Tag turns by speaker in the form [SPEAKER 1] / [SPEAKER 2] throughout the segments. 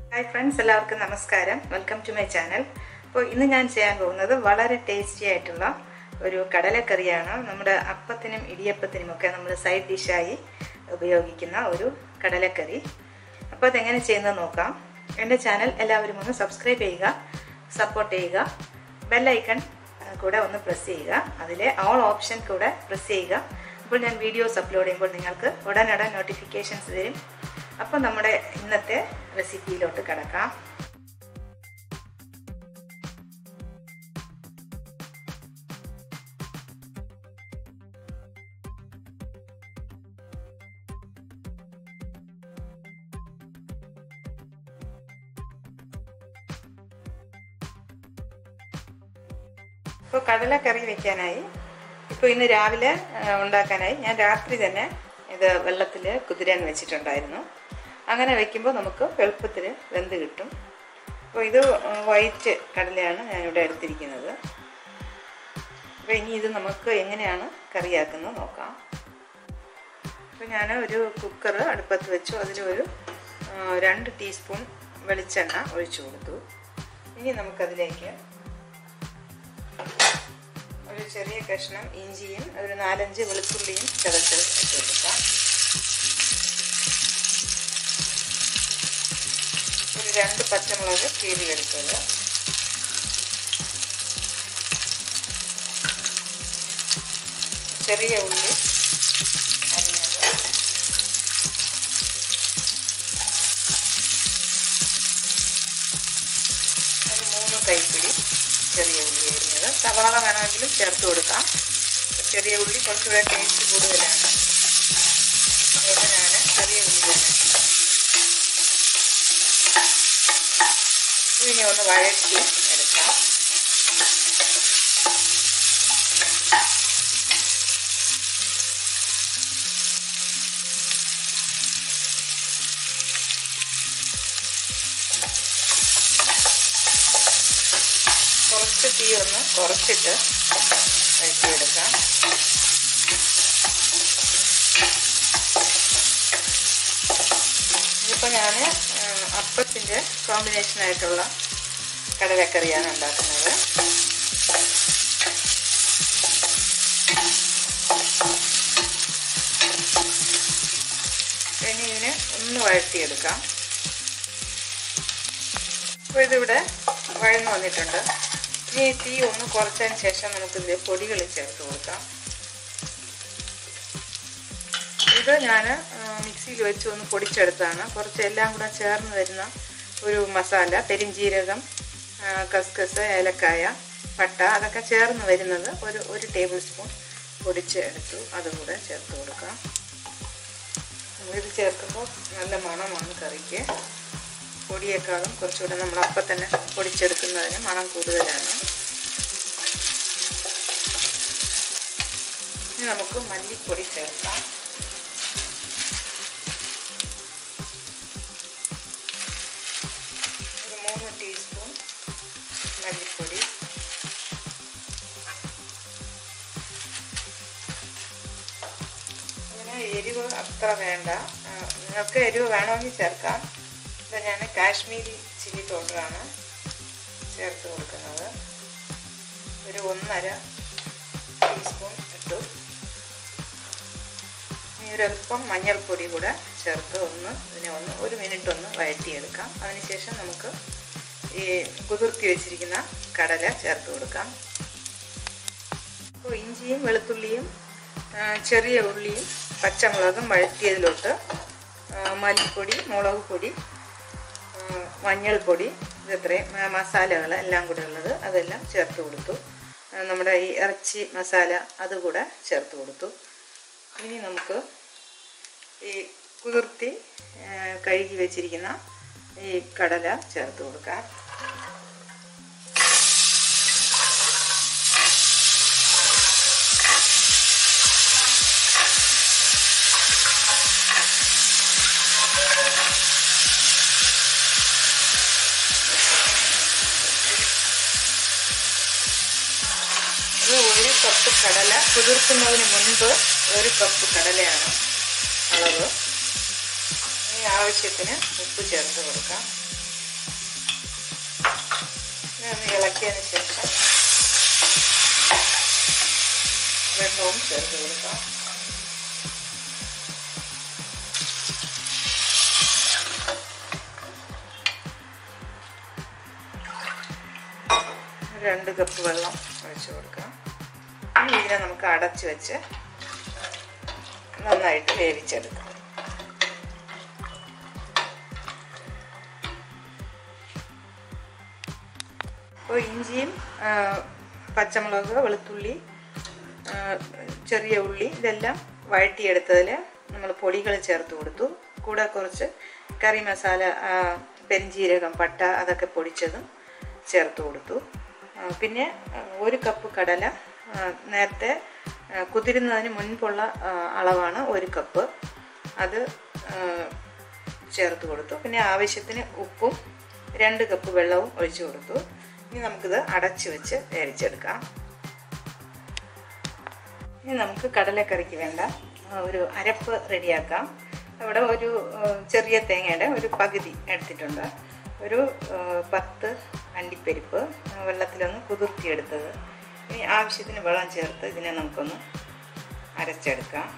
[SPEAKER 1] hi friends എല്ലാവർക്കും നമസ്കാരം welcome to my channel അപ്പോൾ ഇന്ന് ഞാൻ ചെയ്യാൻ പോകുന്നത് വളരെ ടേസ്റ്റി ആയിട്ടുള്ള ഒരു കടലക്കറിയാണ് നമ്മുടെ അപ്പത്തിനും ഇടിയപ്പത്തിനും ഒക്കെ നമ്മൾ സൈഡ് ഡിഷായി ഉപയോഗിക്കുന്ന ഒരു കടലക്കറി അപ്പോൾ അതെങ്ങനെ ചെയ്യുന്നത് നോക്കാം എൻ്റെ ചാനൽ എല്ലാവരും ഒന്ന് സബ്സ്ക്രൈബ് ചെയ്യുക സപ്പോർട്ട് ചെയ്യുക ബെല്ലൈക്കൺ കൂടെ ഒന്ന് പ്രസ് ചെയ്യുക അതിലെ ഓൾ ഓപ്ഷൻ കൂടെ പ്രസ് ചെയ്യുക അപ്പോൾ ഞാൻ വീഡിയോസ് അപ്ലോഡ് ചെയ്യുമ്പോൾ നിങ്ങൾക്ക് ഉടനടൻ നോട്ടിഫിക്കേഷൻസ് തരും അപ്പോൾ നമ്മുടെ ഇന്നത്തെ റെസിപ്പിയിലോട്ട് കിടക്കാം ഇപ്പോൾ കടലക്കറി വെക്കാനായി ഇപ്പോൾ ഇന്ന് രാവിലെ ഉണ്ടാക്കാനായി ഞാൻ രാത്രി തന്നെ ഇത് വെള്ളത്തിൽ കുതിരാൻ വെച്ചിട്ടുണ്ടായിരുന്നു അങ്ങനെ വെക്കുമ്പോൾ നമുക്ക് എളുപ്പത്തിൽ വെന്ത് കിട്ടും അപ്പോൾ ഇത് വൈറ്റ് കടലയാണ് ഞാനിവിടെ എടുത്തിരിക്കുന്നത് അപ്പോൾ ഇനി ഇത് നമുക്ക് എങ്ങനെയാണ് കറിയാക്കുന്നത് നോക്കാം അപ്പോൾ ഞാൻ ഒരു കുക്കർ അടുപ്പത്ത് വെച്ചു അതിലൊരു രണ്ട് ടീസ്പൂൺ വെളിച്ചെണ്ണ ഒഴിച്ചു കൊടുത്തു ഇനി നമുക്കതിലേക്ക് ഒരു ചെറിയ കഷ്ണം ഇഞ്ചിയും ഒരു നാലഞ്ച് വെളുത്തുള്ളിയും ചതച്ച് ഇട്ട് കൊടുക്കാം ഒരു രണ്ട് പച്ചമുളക് കീറിയെടുത്തത് ചെറിയ ഉള്ളി അരിഞ്ഞത് ഒരു മൂന്ന് കൈപ്പിടി ചെറിയ ഉള്ളി അരിഞ്ഞത് സവാള വേണമെങ്കിലും ചേർത്ത് കൊടുക്കാം ചെറിയ ഉള്ളി കുറച്ചുകൂടെ ടേസ്റ്റ് കൂടുതലാണ് അതുകൊണ്ട് ഞാൻ ചെറിയ ഉള്ളി തന്നെ ഇനി ഒന്ന് വഴറ്റി എടുക്കാം കുറച്ച് തീ ഒന്ന് കുറച്ചിട്ട് വഴറ്റിയെടുക്കാം ഇതിപ്പോൾ ഞാൻ അപ്പത്തിൻ്റെ കോമ്പിനേഷനായിട്ടുള്ള കടലക്കറിയാണ് ഉണ്ടാക്കുന്നത് ഇനി ഇതിനെ ഒന്ന് വഴറ്റിയെടുക്കാം അപ്പോൾ ഇതിവിടെ വഴന്നു വന്നിട്ടുണ്ട് ഇനി തീ ഒന്ന് കുറച്ചതിന് ശേഷം നമുക്കിതിൽ പൊടികൾ ചേർത്ത് കൊടുക്കാം ഇത് ഞാൻ മിക്സിയിൽ വെച്ച് ഒന്ന് പൊടിച്ചെടുത്താണ് കുറച്ച് എല്ലാം കൂടെ ചേർന്ന് വരുന്ന ഒരു മസാല പെരിഞ്ചീരകം കസ്കസ് ഏലക്കായ പട്ട അതൊക്കെ ചേർന്ന് വരുന്നത് ഒരു ഒരു ടേബിൾ സ്പൂൺ പൊടിച്ച് എടുത്തു അതുകൂടെ ചേർത്ത് കൊടുക്കാം ഇത് ചേർക്കുമ്പോൾ നല്ല മണമാണ് കറിക്ക് പൊടിയേക്കാളും കുറച്ചുകൂടെ നമ്മൾ അപ്പം തന്നെ പൊടിച്ചെടുക്കുന്നതിന് മണം കൂടുതലാണ് ഇനി നമുക്ക് മല്ലിപ്പൊടി ചേർക്കാം ഒരു മൂന്ന് ടീസ്പൂൺ മല്ലിപ്പൊടി അങ്ങനെ എരിവ് അത്ര വേണ്ട നിങ്ങൾക്ക് എരിവ് വേണമെങ്കിൽ ചേർക്കാം ഇത് ഞാൻ കാശ്മീരി ചില്ലി പൗഡറാണ് ചേർത്ത് കൊടുക്കുന്നത് ഒരു ഒന്നര ടീസ്പൂൺ ഇട്ടു ഇനി ഒരല്പം മഞ്ഞൾപ്പൊടി കൂടെ ചേർത്ത് ഒന്ന് ഇതിനെ ഒന്ന് ഒരു മിനിറ്റ് ഒന്ന് വഴറ്റിയെടുക്കാം അതിനുശേഷം നമുക്ക് ഈ കുതിർത്തി വെച്ചിരിക്കുന്ന കടല ചേർത്ത് കൊടുക്കാം അപ്പോൾ ഇഞ്ചിയും വെളുത്തുള്ളിയും ചെറിയ ഉള്ളിയും പച്ചമുളകും വഴറ്റിയതിലോട്ട് മല്ലിപ്പൊടി മുളക് പൊടി മഞ്ഞൾപ്പൊടി ഇത്രയും മസാലകൾ എല്ലാം കൂടെ ഉള്ളത് അതെല്ലാം ചേർത്ത് കൊടുത്തു നമ്മുടെ ഈ ഇറച്ചി മസാല അതുകൂടെ ചേർത്ത് കൊടുത്തു ഇനി നമുക്ക് ഈ കുതിർത്തി കഴുകി വെച്ചിരിക്കുന്ന ഈ കടല ചേർത്ത് കൊടുക്കാം ഇത് ഒരു കപ്പ് കടല കുതിർക്കുന്നതിന് മുൻപ് ഒരു കപ്പ് കടലയാണ് അളവ് ഈ ആവശ്യത്തിന് ഉപ്പ് ചേർത്ത് കൊടുക്കാം ഒന്ന് ഇളക്കിയതിന് ശേഷം വെള്ളവും ചേർത്ത് കൊടുക്കാം രണ്ട് കപ്പ് വെള്ളം ഒഴിച്ച് കൊടുക്കാം ഇനി ഇതിനെ നമുക്ക് അടച്ചു വെച്ച് നന്നായിട്ട് വേവിച്ചെടുക്കാം അപ്പോൾ ഇഞ്ചിയും പച്ചമുളക് വെളുത്തുള്ളി ചെറിയ ഉള്ളി ഇതെല്ലാം വഴറ്റിയെടുത്തതിൽ നമ്മൾ പൊടികൾ ചേർത്ത് കൊടുത്തു കൂടെ കുറച്ച് കറി മസാല പെരിഞ്ജീരകം പട്ട അതൊക്കെ പൊടിച്ചതും ചേർത്ത് കൊടുത്തു പിന്നെ ഒരു കപ്പ് കടല നേരത്തെ കുതിരുന്നതിന് മുൻപുള്ള അളവാണ് ഒരു കപ്പ് അത് ചേർത്ത് കൊടുത്തു പിന്നെ ആവശ്യത്തിന് ഉപ്പും രണ്ട് കപ്പ് വെള്ളവും ഒഴിച്ചു കൊടുത്തു ഇനി നമുക്കിത് അടച്ചു വെച്ച് വേവിച്ചെടുക്കാം ഇനി നമുക്ക് കടലക്കറിക്ക് വേണ്ട ഒരു അരപ്പ് റെഡിയാക്കാം അവിടെ ഒരു ചെറിയ തേങ്ങയുടെ ഒരു പകുതി എടുത്തിട്ടുണ്ട് ഒരു പത്ത് അണ്ടിപ്പരിപ്പ് വെള്ളത്തിലൊന്ന് കുതിർത്തിയെടുത്തത് ഇനി ആവശ്യത്തിന് വെള്ളം ചേർത്ത് ഇതിനെ നമുക്കൊന്ന് അരച്ചെടുക്കാം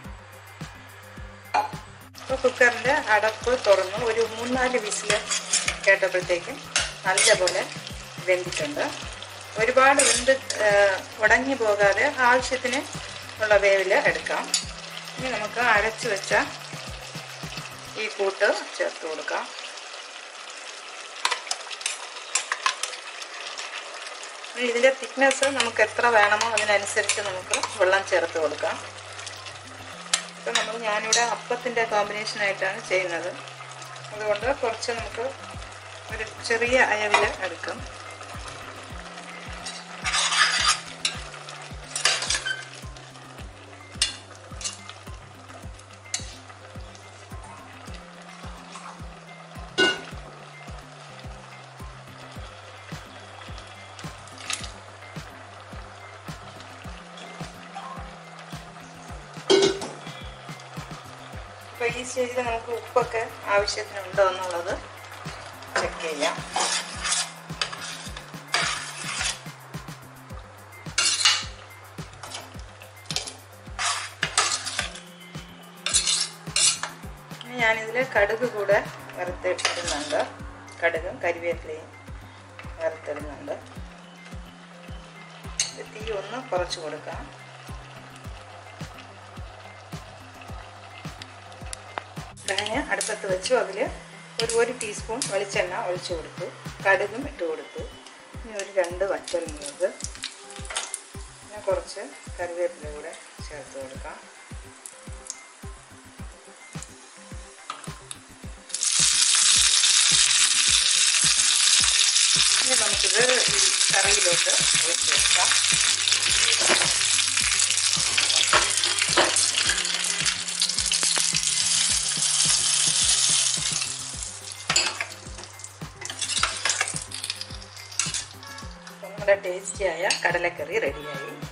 [SPEAKER 1] ഇപ്പോൾ കുക്കറിൻ്റെ അടപ്പ് തുറന്ന് ഒരു മൂന്നാല് വിസിൽ കേട്ടപ്പോഴത്തേക്കും നല്ലപോലെ വെന്തിട്ടുണ്ട് ഒരുപാട് വെന്ത് ഉടഞ്ഞു പോകാതെ ആവശ്യത്തിന് ഉള്ള വേവിൽ എടുക്കാം ഇനി നമുക്ക് അരച്ചു വെച്ച ഈ കൂട്ട് ചേർത്ത് കൊടുക്കാം ഇതിൻ്റെ തിക്നെസ് നമുക്ക് എത്ര വേണമോ അതിനനുസരിച്ച് നമുക്ക് വെള്ളം ചേർത്ത് കൊടുക്കാം ഇപ്പം നമ്മൾ ഞാനിവിടെ അപ്പത്തിൻ്റെ കോമ്പിനേഷനായിട്ടാണ് ചെയ്യുന്നത് അതുകൊണ്ട് കുറച്ച് നമുക്ക് ഒരു ചെറിയ അയവിൽ എടുക്കും അപ്പോൾ ഈ സ്റ്റേജിൽ നമുക്ക് ഉപ്പൊക്കെ ആവശ്യത്തിനുണ്ടോ എന്നുള്ളത് ചെക്ക് ചെയ്യാം ഞാനിതിൽ കടുക് കൂടെ വറുത്തിടുന്നുണ്ട് കടുകും കരിവേപ്പിലയും വറുത്തിടുന്നുണ്ട് തീ ഒന്ന് കുറച്ച് കൊടുക്കാം തേങ്ങ അടുപ്പത്ത് വെച്ചു അതിൽ ഒരു ഒരു ടീസ്പൂൺ വെളിച്ചെണ്ണ ഒഴിച്ചു കൊടുത്തു കടുകും ഇട്ട് കൊടുത്തു ഇനി ഒരു രണ്ട് വറ്റൽമുളക് പിന്നെ കുറച്ച് കറിവേപ്പില കൂടെ ചേർത്ത് കൊടുക്കാം ഇനി നമുക്കിത് ഈ കറിയിലോട്ട് ഒഴിച്ച് വെക്കാം നമ്മുടെ ടേസ്റ്റിയായ കടലക്കറി റെഡിയായി